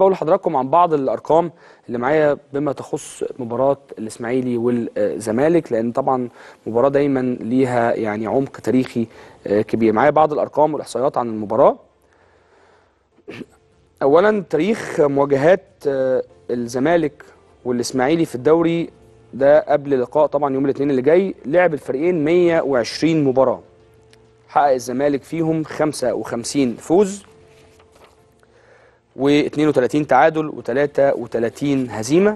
بقول لحضراتكم عن بعض الارقام اللي معايا بما تخص مباراه الاسماعيلي والزمالك لان طبعا مباراه دايما ليها يعني عمق تاريخي كبير معايا بعض الارقام والاحصائيات عن المباراه اولا تاريخ مواجهات الزمالك والاسماعيلي في الدوري ده قبل لقاء طبعا يوم الاثنين اللي جاي لعب الفريقين 120 مباراه حقق الزمالك فيهم 55 فوز و32 تعادل و33 هزيمه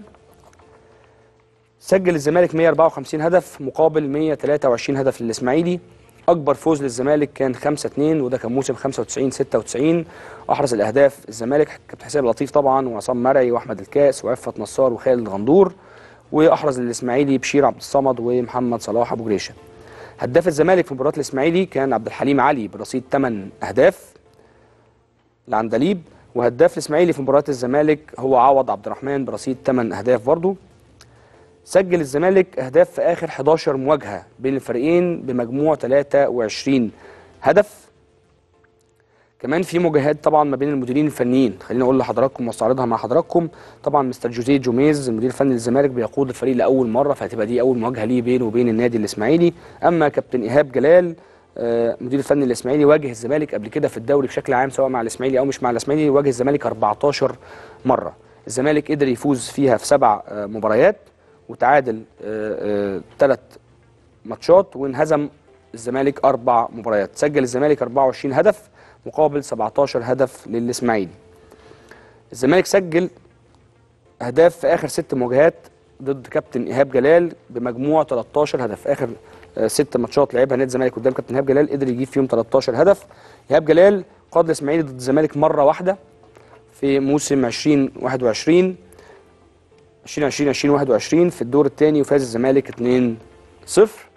سجل الزمالك 154 هدف مقابل 123 هدف للاسماعيلي اكبر فوز للزمالك كان 5 2 وده كان موسم 95 96 احرز الاهداف الزمالك كابتن حسين لطيف طبعا وعصام مرعي واحمد الكاس وعفت نصار وخالد غندور واحرز الاسماعيلي بشير عبد الصمد ومحمد صلاح ابو جريشه هداف الزمالك في مباراه الاسماعيلي كان عبد الحليم علي برصيد 8 اهداف العندليب وهداف الاسماعيلي في مباراه الزمالك هو عوض عبد الرحمن برصيد 8 اهداف برضه سجل الزمالك اهداف في اخر 11 مواجهه بين الفريقين بمجموع 23 هدف كمان في مواجهات طبعا ما بين المديرين الفنيين خليني اقول لحضراتكم واستعرضها مع حضراتكم طبعا مستر جوزيه جوميز المدير الفني للزمالك بيقود الفريق لاول مره فهتبقى دي اول مواجهه ليه بينه وبين النادي الاسماعيلي اما كابتن ايهاب جلال مدير الفني الاسماعيلي واجه الزمالك قبل كده في الدوري بشكل عام سواء مع الاسماعيلي او مش مع الاسماعيلي واجه الزمالك 14 مره الزمالك قدر يفوز فيها في سبع مباريات وتعادل ثلاث ماتشات وانهزم الزمالك اربع مباريات سجل الزمالك 24 هدف مقابل 17 هدف للاسماعيلي الزمالك سجل اهداف في اخر ست مواجهات ضد كابتن ايهاب جلال بمجموع 13 هدف اخر ست ماتشات لعبها نادي الزمالك قدام كابتن ايهاب جلال قدر يجيب فيهم 13 هدف ايهاب جلال قاد الاسماعيلي ضد الزمالك مره واحده في موسم 2021 2020 2021 في الدور الثاني وفاز الزمالك 2-0